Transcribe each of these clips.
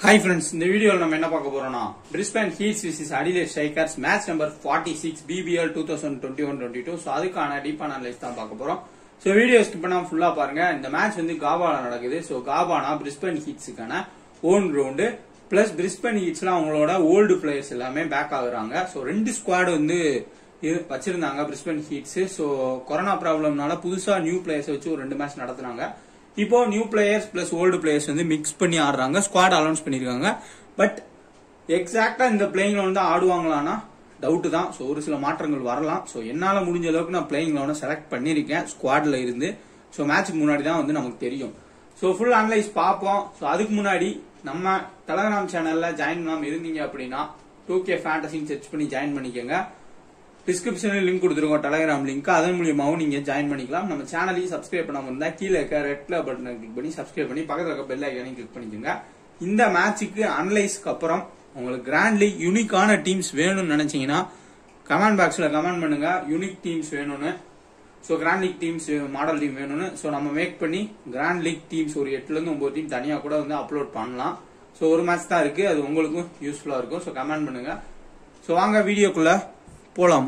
hi friends இந்த வீடியோவில் நம்ம என்ன பார்க்க போறோம்னா Brisbane heats versus Adelaide strikers match number forty six BBL two thousand twenty one twenty two so அதுக்கான டீப் அனலைஸ் தான் பார்க்க போறோம் ஸோ வீடியோ ஸ்கிப் பண்ணாம ஃபுல்லா பாருங்க இந்த மேட்ச் வந்து காபால நடக்குது ஸோ காபானா பிரிஸ்பேன் ஹீட்ஸுக்கான ஓன் கிரவுண்டு பிளஸ் பிரிஸ்பேன் ஹீட்ஸ்ல அவங்களோட ஓல்டு பிளேயர்ஸ் எல்லாமே பேக் ஆகுறாங்க ஸோ ரெண்டு ஸ்குவாட் வந்து இரு- வச்சிருந்தாங்க பிரிஸ்பேன் ஹீட்ஸ் ஸோ கொரோனா ப்ராப்ளம்னால புதுசா நியூ பிளேயர்ஸ் வச்சு ஒரு ரெண்டு மேட்ச் நடத்துனாங்க இப்போ new players plus old players வந்து மிக்ஸ் பண்ணி ஆடுறாங்க ஸ்குவாட் அலௌன்ஸ் பண்ணிருக்காங்க பட் எக்ஸாக்டா இந்த பிளேயிங் லெவன் தான் ஆடுவாங்களான்னா டவுட் தான் ஸோ ஒரு சில மாற்றங்கள் வரலாம் ஸோ என்னால முடிஞ்ச அளவுக்கு நான் பிளேயிங் லெவனை செலக்ட் பண்ணிருக்கேன் ஸ்குவாட்ல இருந்து ஸோ மேட்ச்க்கு முன்னாடி தான் வந்து நமக்கு தெரியும் ஸோ ஃபுல் அனலைஸ் பார்ப்போம் ஸோ அதுக்கு முன்னாடி நம்ம டெலகிராம் சேனல்ல ஜாயின் பண்ணாம இருந்தீங்க அப்படின்னா டூ கே ஃபேண்டசின்னு சர்ச் பண்ணி ஜாயின் பண்ணிக்கோங்க டிஸ்கிரிப்ஷனில் லிங்க் கொடுத்துருக்கோம் டெலகிராம் லிங்க் அதன் மூலியமாவும் நீங்க ஜாயின் பண்ணிக்கலாம் நம்ம சேனலையும் சப்ஸ்கிரைப் பண்ணாம இருந்தா கீழே இருக்க ரெட் கலர் பட்டனை கிளிக் பண்ணி சப்ஸ்கிரைப் பண்ணி பக்கத்துல இருக்க பெல் ஐக்கானையும் கிளிக் பண்ணிக்கோங்க இந்த மேட்சுக்கு அனலைஸ்க்கு அப்புறம் உங்களுக்கு கிராண்ட் லீக் யூனிக்கான டீம்ஸ் வேணும்னு நினைச்சீங்கன்னா கமெண்ட் பாக்ஸ்ல கமெண்ட் பண்ணுங்க யூனிக் டீம்ஸ் வேணும்னு so grand league teams model team வேணும்னு ஸோ நம்ம மேக் பண்ணி கிராண்ட் லீக் டீம்ஸ் ஒரு எட்டுல இருந்து ஒன்பது டீம் தனியா கூட வந்து அப்லோட் பண்ணலாம் ஸோ ஒரு மேட்ச் தான் இருக்கு அது உங்களுக்கும் யூஸ்ஃபுல்லா இருக்கும் ஸோ கமெண்ட் பண்ணுங்க ஸோ வாங்க வீடியோக்குள்ள போலாம்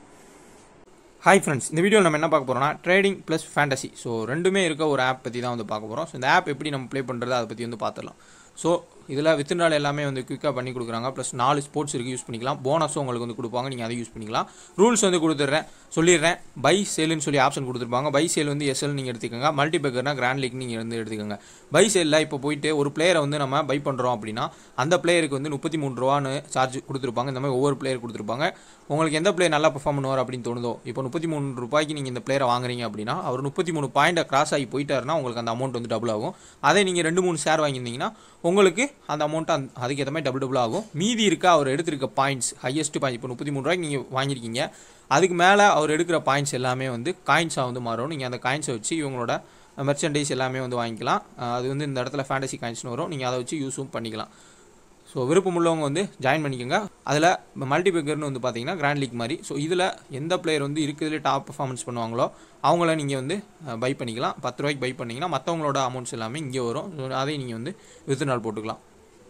ஹாய் ஃப்ரெண்ட்ஸ் இந்த வீடியோவில் நம்ம என்ன பார்க்க போறோம்னா ட்ரேடிங் ப்ளஸ் ஃபேண்டசி ஸோ ரெண்டுமே இருக்க ஒரு ஆப் பற்றி தான் வந்து பார்க்க போகிறோம் ஸோ இந்த ஆப் எப்படி நம்ம ப்ளே பண்ணுறது அதை பற்றி வந்து பார்த்துடலாம் ஸோ இதில் வித்ட்ரால் எல்லாமே வந்து குயிக்காக பண்ணி கொடுக்குறாங்க ப்ளஸ் நாலு ஸ்போர்ட்ஸ் இருக்குது யூஸ் பண்ணிக்கலாம் போனஸும் உங்களுக்கு வந்து கொடுப்பாங்க நீங்கள் அதை யூஸ் பண்ணிக்கலாம் ரூல்ஸ் வந்து கொடுத்துட்றேன் சொல்லிடுறேன் பை சேல்னு சொல்லி ஆப்ஷன் கொடுத்துருப்பாங்க பை சேல் வந்து எஸ்எல் நீங்கள் எடுத்துக்கோங்க மல்டி பேக்கர்னா கிராண்ட் லீக் நீங்கள் வந்து எடுத்துக்கோங்க பை சேலில் இப்போ போயிட்டு ஒரு பிளேயரை வந்து நம்ம பை பண்ணுறோம் அப்படின்னா அந்த பிளேயருக்கு வந்து முப்பத்தி மூணு ரூபான்னு சார்ஜ் கொடுத்துருப்பாங்க இந்த மாதிரி ஒவ்வொரு பிளேயர் கொடுத்துருப்பாங்க உங்களுக்கு எந்த பிளேயர் நல்லா பெர்ஃபார்ம் பண்ணுவார் அப்படின்னு தோணுதோ இப்போ முப்பத்தி மூணு ரூபாய்க்கு நீங்கள் இந்த பிளேயரை வாங்குறீங்க அப்படின்னா அவர் முப்பத்தி மூணு பாயிண்டை கிராஸ் ஆகி போயிட்டாருன்னா உங்களுக்கு அந்த அமௌண்ட் வந்து டபுள் ஆகும் அதே நீங்கள் ரெண்டு மூணு ஷேர் வாங்கியிருந்தீங்கன்னா உங்களுக்கு அந்த அமௌண்ட் அந்த அதுக்கு ஏற்ற மாதிரி டபுள் டபுள் ஆகும் மீதி இருக்க அவர் எடுத்திருக்க பாயிண்ட்ஸ் ஹையஸ்ட் பாயிண்ட் இப்போ முப்பத்தி மூணு ரூபாய்க்கு நீங்கள் வாங்கியிருக்கீங்க அதுக்கு மேலே அவர் எடுக்கிற பாயிண்ட்ஸ் எல்லாமே வந்து காயின்ஸாக வந்து மாறும் நீங்கள் அந்த காயின்ஸை வச்சு இவங்களோட மெர்ச்சன்டைஸ் எல்லாமே வந்து வாங்கிக்கலாம் அஹ் அது வந்து இந்த இடத்துல ஃபேண்டசி காயின்ஸ்னு வரும் நீங்கள் அதை வச்சு யூஸும் பண்ணிக்கலாம் ஸோ விருப்பம் உள்ளவங்க வந்து ஜாயின் பண்ணிக்கோங்க அதில் மல்டி பேக்கர்னு வந்து பார்த்தீங்கன்னா கிராண்ட் லீக் மாதிரி ஸோ இதில் எந்த பிளேயர் வந்து இருக்கிறதுல டாப் பர்ஃபார்மன்ஸ் பண்ணுவாங்களோ அவங்கள நீங்கள் வந்து பை பண்ணிக்கலாம் பத்து ரூபாய்க்கு பை பண்ணிங்கன்னா மற்றவங்களோட அமௌண்ட்ஸ் எல்லாமே இங்கே வரும் So, அதையும் நீங்கள் வந்து வித்து நாள் போட்டுக்கலாம்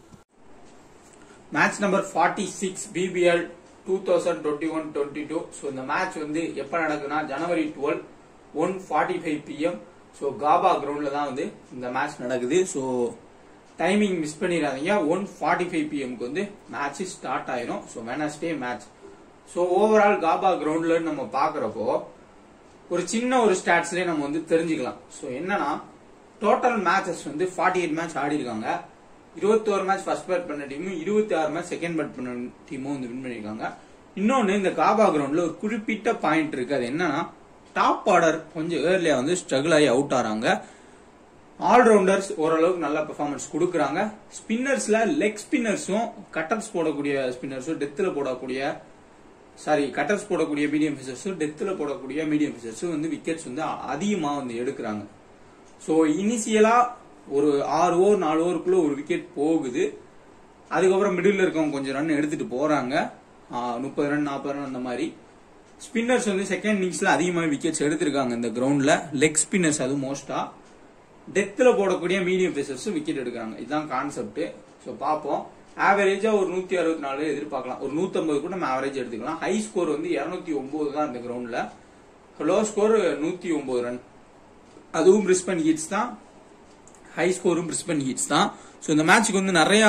match number forty six BBL two thousand twenty one twenty two so இந்த மேட்ச் வந்து எப்போ நடக்குதுன்னா ஜனவரி twelve one forty five PM so Gabba கிரவுண்டில் தான் வந்து இந்த மேட்ச் நடக்குது ஸோ டைமிங் மிஸ் பண்ணிடாதீங்க ஒன் ஃபார்ட்டி ஃபைவ் பிஎம்க்கு வந்து மேட்ச் ஸ்டார்ட் ஆயிரும் so Wednesday match so overall Gabba கிரவுண்ட்ல நம்ம பார்க்குறப்போ ஒரு சின்ன ஒரு ஸ்டாட்ஸ்லயே நம்ம வந்து தெரிஞ்சுக்கலாம் ஸோ என்னன்னா டோட்டல் மேட்சஸ் வந்து ஃபார்ட்டி எயிட் மேட்ச் ஆடி இருக்காங்க இருபத்தோரு மேட்ச் ஃபர்ஸ்ட் பேட் பண்ண டீமும் இருபத்தி ஆறு மேட்ச் செகண்ட் பேட் பண்ண டீமும் வந்து வின் பண்ணிருக்காங்க இன்னொன்னு இந்த காபா கிரவுண்ட்ல ஒரு குறிப்பிட்ட பாயிண்ட் இருக்கு அது என்னன்னா டாப் ஆர்டர் கொஞ்சம் ஏர்லியா வந்து ஸ்ட்ரகிள் ஆகி அவுட் ஆறாங்க ஆல்ரவுண்டர்ஸ் ஓரளவுக்கு நல்ல பெர்ஃபார்மன்ஸ் கொடுக்குறாங்க ஸ்பின்னர்ஸ்ல லெக் ஸ்பின்னர்ஸும் கட்டர்ஸ் போடக்கூடிய ஸ்பின்னர்ஸும் டெத்தில் போடக்கூடிய சாரி கட்டர்ஸ் போடக்கூடிய மீடியம் ஃபிஷர்ஸும் டெத்தில் போடக்கூடிய மீடியம் ஃபிஷர்ஸும் வந்து விக்கெட்ஸ் வந்து அதிகமா வந்து எடுக்கிறாங்க ஸோ இனிஷியலா ஒரு ஆறு ஓவர் நாலு ஓவருக்குள்ள ஒரு விக்கெட் போகுது அதுக்கப்புறம் மிடில் இருக்கவங்க கொஞ்சம் ரன் எடுத்துட்டு போறாங்க முப்பது ரன் நாற்பது ரன் அந்த மாதிரி ஸ்பின்னர்ஸ் வந்து செகண்ட் இன்னிங்ஸ்ல அதிகமாக விக்கெட்ஸ் எடுத்திருக்காங்க இந்த கிரவுண்ட்ல லெக் ஸ்பின்னர்ஸ் அது மோஸ்டா டெத்தில் போடக்கூடிய மீடியம் பேசர்ஸ் விக்கெட் எடுக்கிறாங்க இதுதான் கான்செப்ட் ஸோ பார்ப்போம் ஆவரேஜா ஒரு நூத்தி அறுபத்தி நாலு எதிர்பார்க்கலாம் ஒரு 150 கூட நம்ம ஆவரேஜ் எடுத்துக்கலாம் ஹை ஸ்கோர் வந்து 209 ஒன்பது தான் இந்த கிரவுண்ட்ல லோ ஸ்கோர் நூத்தி ஒன்பது ரன் அதுவும் பிரிஸ்பன் ஹீட்ஸ் தான் ஹை ஸ்கோரும் பிரிஸ்பன் ஹீட்ஸ் தான் ஸோ இந்த மேட்ச்சுக்கு வந்து நிறைய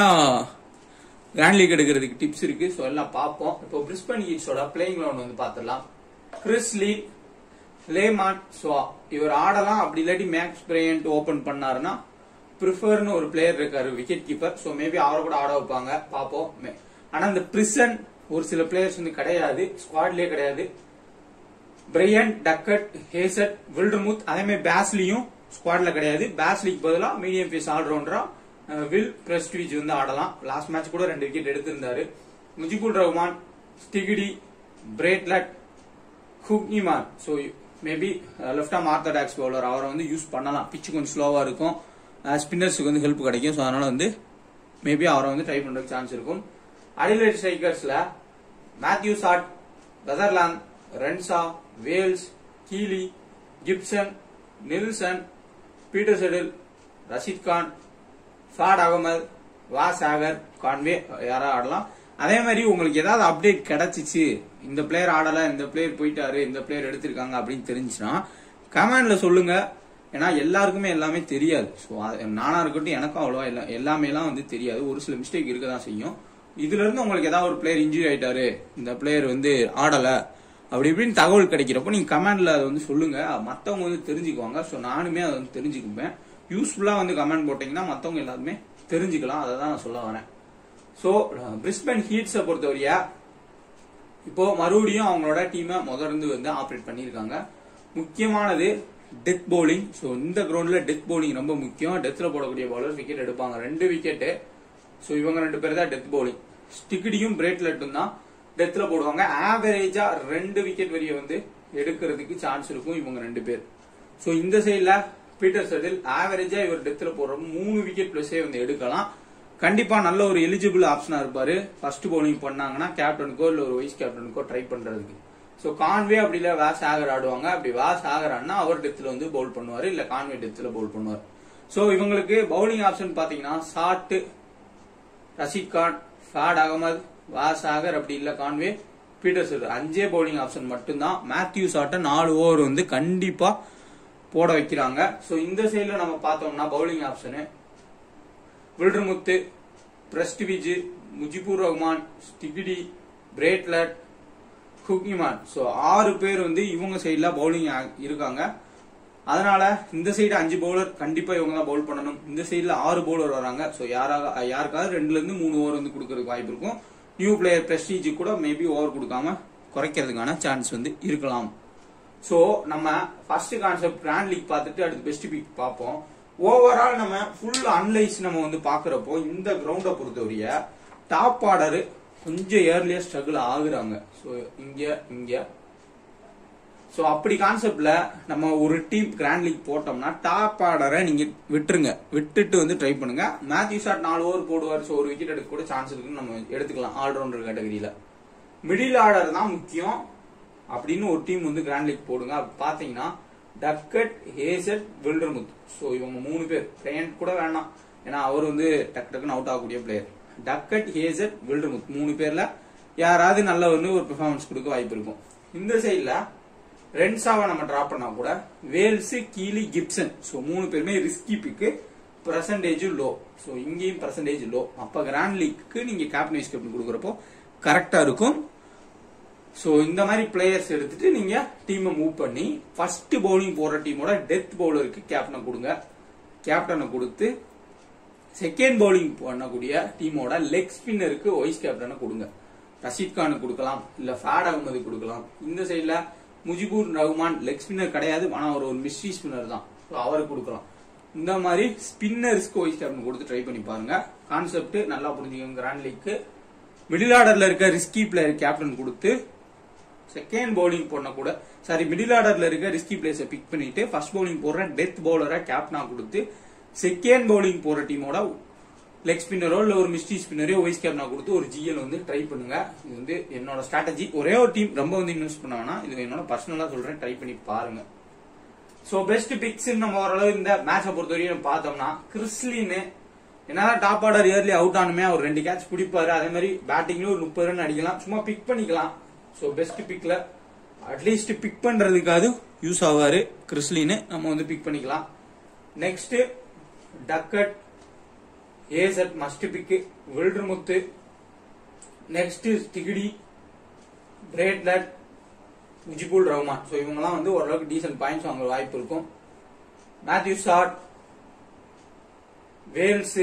கிராண்ட் லீக் எடுக்கிறதுக்கு டிப்ஸ் இருக்கு ஸோ எல்லாம் பார்ப்போம் இப்போ பிரிஸ்பன் ஹீட்ஸோட பிளேயிங் லெவன் வந்து பார்த்துடலாம் கிறிஸ் லீ லேமான் ஸோ இவர் ஆடலாம் அப்படி இல்லாட்டி மேக்ஸ் பிரையன்ட் ஓபன் பண்ணாருன்னா ப்ரிஃபர்னு ஒரு பிளேயர் இருக்காரு விக்கெட் கீப்பர் ஸோ மேபி அவரை கூட ஆட வைப்பாங்க பார்ப்போம் மே- ஆனா இந்த பிரிசன் ஒரு சில பிளேயர்ஸ் வந்து கிடையாது ஸ்குவாட்லயே கிடையாது பிரையன் டக்கட் ஹேசட் வில்டர்முத் அதே மாதிரி பேஸ்லியும் ஸ்குவாட்ல கிடையாது பேஸ்லிக்கு பதிலா மீடியம் பேஸ் ஆல்ரவுண்டரா வில் பிரஸ்டிஜ் வந்து ஆடலாம் லாஸ்ட் மேட்ச் கூட ரெண்டு விக்கெட் எடுத்திருந்தாரு Mujeeb Rahman Steketee Bartlett Kuhnemann so maybe left arm orthodox bowler அவரை வந்து யூஸ் பண்ணலாம் பிச்சு கொஞ்சம் ஸ்லோவா இருக்கும் ஸ்பின்னர்ஸுக்கு வந்து ஹெல்ப் கிடைக்கும் ஸோ அதனால வந்து மேபி அவரை வந்து ட்ரை பண்றதுக்கு சான்ஸ் இருக்கும் அடிலைட் ஸ்ட்ரைக்கர்ஸ்ல Matthew Short Netherlands Renshaw Wells Kelly Gibson Nielsen Peter Siddle Rashid Khan Fawad Ahmed Wes Agar Conway யாரா ஆடலாம் அதே மாதிரி உங்களுக்கு ஏதாவது அப்டேட் கிடைச்சிச்சு இந்த பிளேயர் ஆடல இந்த பிளேயர் போயிட்டாரு இந்த பிளேயர் எடுத்திருக்காங்க அப்படின்னு தெரிஞ்சுன்னா கமெண்ட்ல சொல்லுங்க ஏன்னா எல்லாருக்குமே எல்லாமே தெரியாது ஸோ நானா இருக்கட்டும் எனக்கும் அவ்வளோவா எல்லா எல்லாமே எல்லாம் வந்து தெரியாது ஒரு சில மிஸ்டேக் இருக்க தான் செய்யும் இதுல இருந்து உங்களுக்கு ஏதாவது ஒரு பிளேயர் இன்ஜுரி ஆயிட்டாரு இந்த பிளேயர் வந்து ஆடல அப்படி இப்படின்னு தகவல் கிடைக்கிறப்போ நீங்க கமெண்ட்ல அதை வந்து சொல்லுங்க மத்தவங்க வந்து தெரிஞ்சுக்குவாங்க ஸோ நானுமே அதை வந்து தெரிஞ்சுக்குப்பேன் யூஸ்ஃபுல்லா வந்து கமெண்ட் போட்டீங்கன்னா மத்தவங்க எல்லாருமே தெரிஞ்சுக்கலாம் அதை தான் நான் சொல்ல வரேன் ஸோ பிரிஸ்பன் ஹீட்ஸை பொறுத்தவரையா இப்போ மறுபடியும் அவங்களோட டீமை முதலிருந்து வந்து ஆப்ரேட் பண்ணியிருக்காங்க முக்கியமானது டெத் பவுலிங் ஸோ இந்த கிரவுண்ட்ல டெத் பவுலிங் ரொம்ப முக்கியம் டெத்ல போடக்கூடிய பவுலர் விக்கெட் எடுப்பாங்க ரெண்டு விக்கெட்டு ஸோ இவங்க ரெண்டு பேர் தான் டெத் பவுலிங் ஸ்டிக்கடியும் பிரேட்லெட்டும் தான் டெத்ல போடுவாங்க ஆவரேஜா ரெண்டு விக்கெட் வரைய வந்து எடுக்கிறதுக்கு சான்ஸ் இருக்கும் இவங்க ரெண்டு பேர் ஸோ இந்த சைட்ல பீட்டர் செட்டில் ஆவரேஜா இவர் டெத்ல போடுற மூணு விக்கெட் பிளஸே வந்து எடுக்கலாம் கண்டிப்பா நல்ல ஒரு எலிஜிபிள் ஆப்ஷனா இருப்பாரு ஃபர்ஸ்ட் பவுலிங் பண்ணாங்கன்னா கேப்டனுக்கோ இல்ல ஒரு வைஸ் கேப்டனுக்கோ ட்ரை பண்றதுக்கு ஸோ கான்வே அப்படி இல்ல வாஸ் ஆகர் ஆடுவாங்க அப்படி வாஸ் ஆகர் ஆடினா அவர் டெத்ல வந்து பவுல் பண்ணுவாரு இல்ல கான்வே டெத்ல பவுல் பண்ணுவார் ஸோ இவங்களுக்கு பவுலிங் ஆப்ஷன் பாத்தீங்கன்னா Short Rashid Khan Fawad Ahmed Wes Agar அப்படி இல்ல கான்வே பீட்டர் செல் அஞ்சே பவுலிங் ஆப்ஷன் மட்டும்தான் மேத்யூ சாட்டை நாலு ஓவர் வந்து கண்டிப்பா போட வைக்கிறாங்க ஸோ இந்த சைடுல நம்ம பார்த்தோம்னா bowling option Wildermuth Prestwidge Mujeeb Rahman Steketee Bartlett Kuhnemann so ஆறு பேர் வந்து இவங்க சைடில் பவுலிங் இருக்காங்க அதனால இந்த சைடு அஞ்சு பவுலர் கண்டிப்பா இவங்க தான் பவுல் பண்ணணும் இந்த சைடுல ஆறு பவுலர் வராங்க ஸோ யாராக யாருக்காவது ரெண்டுல இருந்து மூணு ஓவர் வந்து கொடுக்கறதுக்கு வாய்ப்பு இருக்கும் நியூ பிளேயர் பிரஸ்டீஜ் கூட மேபி ஓவர் கொடுக்காம குறைக்கிறதுக்கான சான்ஸ் வந்து இருக்கலாம் ஸோ நம்ம ஃபர்ஸ்ட் கான்செப்ட் கிராண்ட் லீக் பார்த்துட்டு அடுத்து பெஸ்ட் பிக் பார்ப்போம் ஓவரால் நம்ம ஃபுல் அனலைஸ் நம்ம வந்து பாக்குறப்போ இந்த கிரவுண்டை பொறுத்தவரைய டாப் ஆர்டர் கொஞ்சம் ஏர்லியா ஸ்ட்ரகிள் ஆகுறாங்க ஸோ இங்க இங்க ஸோ அப்படி கான்செப்ட்ல நம்ம ஒரு டீம் கிராண்ட் லீக் போட்டோம்னா டாப் ஆர்டரை நீங்க விட்டுருங்க விட்டுட்டு வந்து ட்ரை பண்ணுங்க மேத்யூ ஷாட் நாலு ஓவர் போடுவார் ஸோ ஒரு விக்கெட் எடுக்க கூட சான்ஸ் இருக்குன்னு நம்ம எடுத்துக்கலாம் ஆல்ரவுண்டர் கேட்டகரியில மிடில் ஆர்டர் தான் முக்கியம் அப்படின்னு ஒரு டீம் வந்து கிராண்ட் லீக் போடுங்க அப்படி பாத்தீங்கன்னா டக்கட் ஹேசட் வில்டர்முத் ஸோ இவங்க மூணு பேர் பிளேயன் கூட வேணாம் ஏன்னா அவர் வந்து டக்கு டக்குன்னு அவுட் ஆகக்கூடிய பிளேயர் டக்கட் ஹேசட் வில்டர்முத் மூணு பேர்ல யாராவது நல்ல வந்து ஒரு பெர்ஃபார்மன்ஸ் கொடுக்க வாய்ப்பு இருக்கும் இந்த சைட்ல ரென்சாவை நம்ம டிராப் பண்ணா கூட வேல்ஸ் கீலி கிப்சன் ஸோ மூணு பேருமே risky pick percentage low so இங்கேயும் பர்சன்டேஜ் லோ அப்ப கிராண்ட் லீக்கு நீங்க கேப்டன் வைஸ் கேப்டன் கொடுக்குறப்போ கரெக்டா இருக்கும் ஸோ இந்த மாதிரி பிளேயர்ஸ் எடுத்துட்டு நீங்க டீமை மூவ் பண்ணி ஃபர்ஸ்ட் பவுலிங் போடுற டீமோட டெத் பவுலருக்கு கேப்டனை கொடுங்க கேப்டனை கொடுத்து செகண்ட் பவுலிங் பண்ணக்கூடிய டீமோட லெக் ஸ்பின்னருக்கு வைஸ் கேப்டனை கொடுங்க ரஷீத் கானுக்கு கொடுக்கலாம் இல்ல ஃபேட் அகமது கொடுக்கலாம் இந்த சைட்ல முஜிபுர் ரஹ்மான் லெக் ஸ்பின்னர் கிடையாது ஆனா அவர் ஒரு மிஸ்ட்ரி ஸ்பின்னர் தான் ஸோ அவருக்கு கொடுக்கலாம் இந்த மாதிரி ஸ்பின்னர்ஸ்க்கு வைஸ் கேப்டன் கொடுத்து ட்ரை பண்ணி பாருங்க கான்செப்ட் நல்லா புரிஞ்சுக்கோங்க கிராண்ட் லீக்கு மிடில் ஆர்டர்ல இருக்க ரிஸ்கி பிளேயர் கேப்டன் கொடுத்து செகண்ட் பவுலிங் போன கூட சாரி மிடில் ஆர்டர்ல இருக்க ரிஸ்கி பிளேயர்ஸை பிக் பண்ணிட்டு ஃபர்ஸ்ட் பவுலிங் போடுற டெத் பவுலரை கேப்டனா கொடுத்து செகண்ட் பவுலிங் போற டீமோட லெக் ஸ்பின்னரோ இல்ல ஒரு மிஸ்டி ஸ்பின்னரோ வைஸ் கேப்டனா கொடுத்து ஒரு ஜிஎல் வந்து ட்ரை பண்ணுங்க இது வந்து என்னோட ஸ்ட்ராட்டஜி ஒரே ஒரு டீம் ரொம்ப வந்து இன்வெஸ்ட் பண்ணாங்கன்னா இது என்னோட பர்சனலா சொல்றேன் ட்ரை பண்ணி பாருங்க சோ பெஸ்ட் பிக்ஸ் நம்ம ஓரளவு இந்த மேட்சை பொறுத்தவரையும் பார்த்தோம்னா கிறிஸ்லின்னு என்னதான் டாப் ஆர்டர் இயர்லி அவுட் ஆனுமே அவர் ரெண்டு கேட்ச் பிடிப்பாரு அதே மாதிரி பேட்டிங்லயும் ஒரு முப்பது ரன் அடிக்கலாம் சும்மா பிக் பண்ணிக்கலாம் சோ பெஸ்ட் பிக்ல அட்லீஸ்ட் பிக் பண்றதுக்காவது யூஸ் ஆவாரு கிறிஸ்லின்னு நம்ம வந்து பிக் பண்ணிக்கலாம் நெக்ஸ்ட் டக்கட் ஏசட் must pick Wildermuth next Steketee Bartlett Mujibul Rahman so இவங்கெல்லாம் வந்து ஓரளவுக்கு டீசென்ட் பாயிண்ட்ஸ் வாங்குற வாய்ப்பு இருக்கும் Matthew Short Wells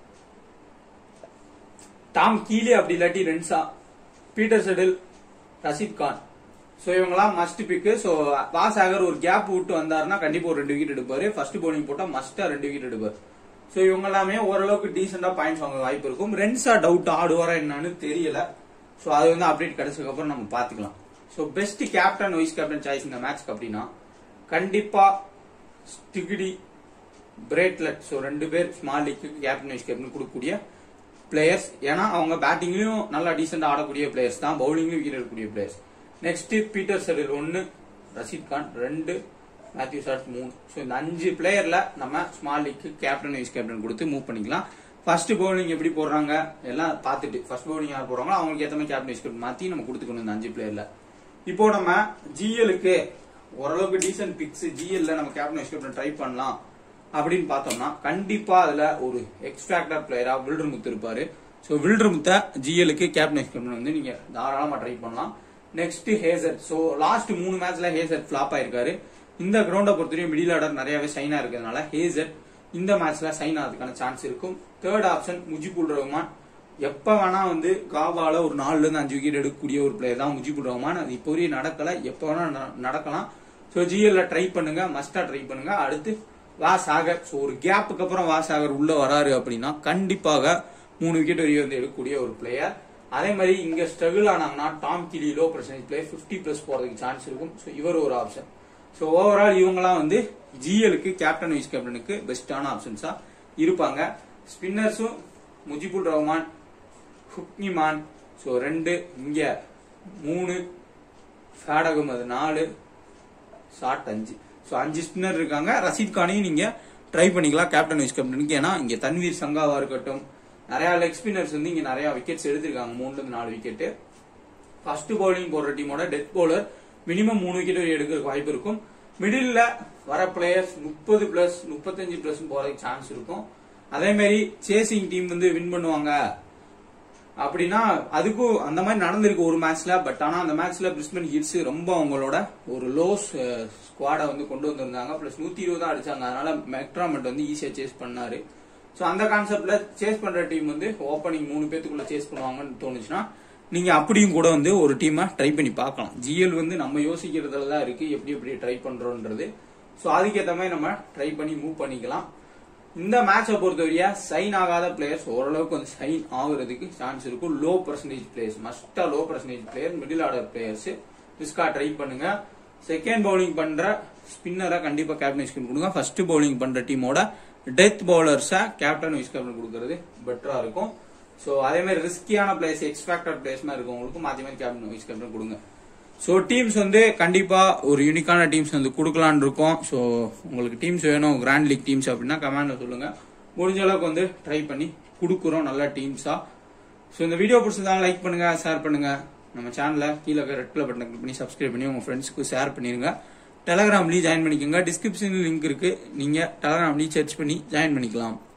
Tom Kelly அப்படி இல்லாட்டி Renshaw Peter Siddle Rashid Khan so இவங்கெல்லாம் மஸ்ட் பிக்கு ஸோ வாசாகர் ஒரு கேப் விட்டு வந்தாருன்னா கண்டிப்பா ஒரு ரெண்டு விக்கெட் எடுப்பாரு ஃபர்ஸ்ட் பவுலிங் போட்டா மஸ்டா ரெண்டு விக்கெட் எடுப்பாரு ஸோ இவங்க எல்லாமே ஓரளவுக்கு டீசெண்டா பாயிண்ட்ஸ் வாங்க வாய்ப்பு இருக்கும் ரென்சா டவுட் ஆடுவாரா என்னன்னு தெரியல ஸோ அது வந்து அப்டேட் கிடைச்சதுக்கு அப்புறம் நம்ம பாத்துக்கலாம் so best captain vice captain choice இந்த மேட்ச்க்கு அப்படின்னா கண்டிப்பா ஸ்டிகிடி பிரேட்லெட் ஸோ ரெண்டு பேர் small league captain vice captain கொடுக்கக்கூடிய பிளேயர்ஸ் ஏன்னா அவங்க பேட்டிங்லயும் நல்லா டீசெண்டா ஆடக்கூடிய பிளேயர்ஸ் தான் பவுலிங்லயும் விக்கெட் எடுக்கக்கூடிய பிளேயர்ஸ் நெக்ஸ்ட் பீட்டர் செடில் ஒன்னு ரஷீத் கான் ரெண்டு மேத்யூ ஷாட் மூணு ஸோ இந்த அஞ்சு பிளேயர்ல நம்ம small league captain vice captain கொடுத்து மூவ் பண்ணிக்கலாம் ஃபர்ஸ்ட் பவுலிங் எப்படி போடுறாங்க எல்லாம் பார்த்துட்டு ஃபர்ஸ்ட் பவுலிங் யார் போடுறாங்களோ அவங்களுக்கு ஏற்ற மாதிரி கேப்டன் வைஸ் மாத்தி நம்ம கொடுத்துக்கணும் இந்த அஞ்சு பிளேயர்ல இப்போ நம்ம ஜிஎலுக்கு ஓரளவுக்கு டீசென்ட் பிக்ஸ் ஜிஎல்ல நம்ம கேப்டன் வைஸ் ட்ரை பண்ணலாம் அப்படின்னு பார்த்தோம்னா கண்டிப்பா அதுல ஒரு எக்ஸ்ட்ராக்டர் பிளேயரா வில்டர்முத்து இருப்பாரு ஸோ வில்டர்முத்த ஜிஎலுக்கு கேப்டன் வைஸ் வந்து நீங்க தாராளமா ட்ரை பண்ணலாம் நெக்ஸ்ட் ஹேசர் ஸோ லாஸ்ட் மூணு மேட்ச்ல ஹேசர் ஃபிளாப் ஆயிருக்காரு இந்த கிரவுண்டை பொறுத்தவரையும் மிடில் ஆர்டர் நிறையவே சைனா இருக்கிறதுனால ஹேசர் இந்த மேட்ச்ல சைன் ஆகிறதுக்கான சான்ஸ் இருக்கும் தேர்ட் ஆப்ஷன் முஜிபுல் ரஹ்மான் எப்ப வேணா வந்து காபால ஒரு நாலுல இருந்து அஞ்சு விக்கெட் எடுக்கக்கூடிய ஒரு பிளேயர் தான் முஜிபுல் ரஹ்மான் அது இப்போ வரையும் நடக்கல எப்ப வேணா ந- நடக்கலாம் ஸோ ஜிஎல்ல ட்ரை பண்ணுங்க மஸ்டா ட்ரை பண்ணுங்க அடுத்து வா சாகர் ஸோ ஒரு கேப்புக்கு அப்புறம் வா சாகர் உள்ள வராரு அப்படின்னா கண்டிப்பாக மூணு விக்கெட் வரையும் வந்து எடுக்கக்கூடிய ஒரு பிளேயர் அதே மாதிரி இங்க ஸ்ட்ரகிள் ஆனாங்கன்னா Tom Kelly low percentage player 50 plus போறதுக்கு சான்ஸ் இருக்கும் ஸோ இவர் ஒரு ஆப்ஷன் ஸோ ஓவரால் இவங்கலாம் வந்து ஜிஎலுக்கு கேப்டன் வைஸ் கேப்டனுக்கு பெஸ்டான ஆப்ஷன்ஸா இருப்பாங்க ஸ்பின்னர்ஸும் முஜிபுல் ரஹ்மான் ஹுக்னிமான் ஸோ ரெண்டு இங்க மூணு ஃபேட் அகமது நாலு ஷாட் அஞ்சு ஸோ அஞ்சு ஸ்பின்னர் இருக்காங்க ரஷீத் கானையும் நீங்க ட்ரை பண்ணிக்கலாம் கேப்டன் வைஸ் கேப்டனுக்கு ஏன்னா இங்க தன்வீர் சங்காவா இருக்கட்டும் நிறைய லெக் ஸ்பின்னர்ஸ் வந்து இங்க நிறைய விக்கெட்ஸ் எடுத்திருக்காங்க மூணுல இருந்து நாலு விக்கெட் ஃபர்ஸ்ட் பவுலிங் போடுற டீமோட டெத் பவுலர் மினிமம் மூணு விக்கெட் வரை எடுக்கிறதுக்கு வாய்ப்பு இருக்கும் மிடில்ல வர பிளேயர்ஸ் முப்பது பிளஸ் முப்பத்தஞ்சு பிளஸ் போறதுக்கு சான்ஸ் இருக்கும் அதே மாதிரி சேசிங் டீம் வந்து வின் பண்ணுவாங்க அப்படின்னா அதுக்கும் அந்த மாதிரி நடந்திருக்கு ஒரு மேட்ச்ல பட் ஆனா அந்த மேட்ச்ல பிரிஸ்பன் ஹிட்ஸ் ரொம்ப அவங்களோட ஒரு லோ ஸ்குவாடை வந்து கொண்டு வந்திருந்தாங்க பிளஸ் நூத்தி இருபது தான் அடிச்சாங்க அதனால மெக்ட்ராமெண்ட் வந்து ஈஸியா சேஸ் பண்ணாரு சோ அந்த கான்செப்ட்ல சேஸ் பண்ற டீம் வந்து ஓப்பனிங் மூணு பேத்துக்குள்ள சேஸ் பண்ணுவாங்கன்னு தோணுச்சுன்னா நீங்க அப்படியும் கூட வந்து ஒரு டீமை ட்ரை பண்ணி பார்க்கலாம் ஜிஎல் வந்து நம்ம யோசிக்கிறதுல தான் இருக்கு எப்படி எப்படி ட்ரை பண்றோன்றது சோ அதுக்கேற்ற மாதிரி நம்ம ட்ரை பண்ணி மூவ் பண்ணிக்கலாம் இந்த மேட்சை பொறுத்தவரையா சைன் ஆகாத பிளேயர்ஸ் ஓரளவுக்கு வந்து சைன் ஆகுறதுக்கு சான்ஸ் இருக்கும் லோ பர்சன்டேஜ் பிளேயர்ஸ் மஸ்டா low percentage player middle order players ரிஸ்கா ட்ரை பண்ணுங்க செகண்ட் பவுலிங் பண்ற ஸ்பின்னரை கண்டிப்பா கேப்டன் வைஸ் கேப்டன் கொடுங்க ஃபர்ஸ்ட் பவுலிங் பண்ற டீமோட டெத் பவுலர்ஸை கேப்டன் வைஸ் கேப்டன் கொடுக்கறது பெட்டரா இருக்கும் சோ அதே மாதிரி ரிஸ்கியான பிளேயர்ஸ் எக்ஸ்பேக்டட் பிளேயர்ஸ் மாதிரி இருக்கவங்களுக்கு மாத்தி மாதிரி கேப்டன் வைஸ் கேப்டன் கொடுங்க ஸோ டீம்ஸ் வந்து கண்டிப்பா ஒரு யூனிக்கான டீம்ஸ் வந்து கொடுக்கலான்னு இருக்கோம் ஸோ உங்களுக்கு டீம்ஸ் வேணும் கிராண்ட் லீக் டீம்ஸ் அப்படின்னா கமெண்ட்ல சொல்லுங்க முடிஞ்ச அளவுக்கு வந்து ட்ரை பண்ணி கொடுக்குறோம் நல்ல டீம்ஸா ஸோ இந்த வீடியோ பிடிச்சிருந்தாலும் லைக் பண்ணுங்க ஷேர் பண்ணுங்க நம்ம சேனலை கீழே ரெட் கலர் பட்டன் கிளிக் பண்ணி சப்ஸ்கிரைப் பண்ணி உங்க ஃப்ரெண்ட்ஸ்க்கு ஷேர் பண்ணிருங்க டெலகிராம்லயும் ஜாயின் பண்ணிக்கோங்க டிஸ்கிரிப்ஷன் லிங்க் இருக்கு நீங்க டெலகிராம்லயும் சர்ச் பண்ணி ஜாயின் பண்ணிக்கலாம்